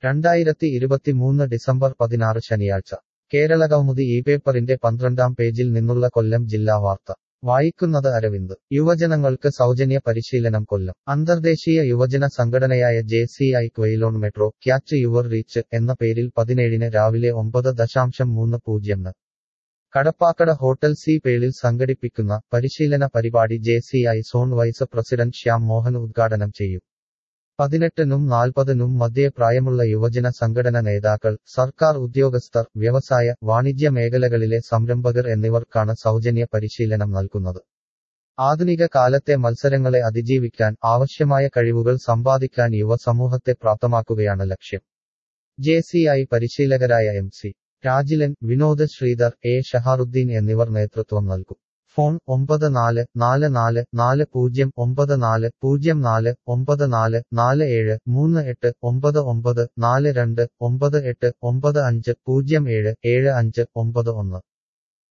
രണ്ടായിരത്തി ഇരുപത്തിമൂന്ന് ഡിസംബർ പതിനാറ് ശനിയാഴ്ച കേരളകൗമുദി ഈ പേപ്പറിന്റെ പന്ത്രണ്ടാം പേജിൽ നിന്നുള്ള കൊല്ലം ജില്ലാ വാർത്ത വായിക്കുന്നത് അരവിന്ദ് യുവജനങ്ങൾക്ക് സൗജന്യ പരിശീലനം കൊല്ലം അന്തർദേശീയ യുവജന സംഘടനയായ J C I Quilon metro catch your reach എന്ന പേരിൽ പതിനേഴിന് രാവിലെ ഒമ്പത് ദശാംശം മൂന്ന് പൂജ്യം കടപ്പാക്കട ഹോട്ടൽ സി പേളിൽ സംഘടിപ്പിക്കുന്ന പരിശീലന പരിപാടി J C I zone vice president Shyam Mohan ഉദ്ഘാടനം ചെയ്യും പതിനെട്ടിനും നാൽപ്പതിനും മധ്യേ പ്രായമുള്ള യുവജന സംഘടന നേതാക്കൾ സർക്കാർ ഉദ്യോഗസ്ഥർ വ്യവസായ വാണിജ്യ മേഖലകളിലെ സംരംഭകർ എന്നിവർക്കാണ് സൗജന്യ പരിശീലനം നൽകുന്നത് ആധുനിക കാലത്തെ മത്സരങ്ങളെ അതിജീവിക്കാൻ ആവശ്യമായ കഴിവുകൾ സമ്പാദിക്കാൻ യുവ സമൂഹത്തെ പ്രാപ്തമാക്കുകയാണ് ലക്ഷ്യം ജെ സി ഐ പരിശീലകരായ M C Rajilan Vinod Sreedhar A Shaharudheen എന്നിവർ നേതൃത്വം നൽകും ഫോൺ ഒമ്പത് നാല് നാല് നാല് നാല് പൂജ്യം ഒമ്പത് നാല് പൂജ്യം നാല് ഒമ്പത് നാല് നാല് ഏഴ് മൂന്ന് എട്ട് ഒമ്പത് ഒമ്പത് നാല് രണ്ട് ഒമ്പത് എട്ട് ഒമ്പത് അഞ്ച് പൂജ്യം ഏഴ് ഏഴ് അഞ്ച് ഒമ്പത് ഒന്ന്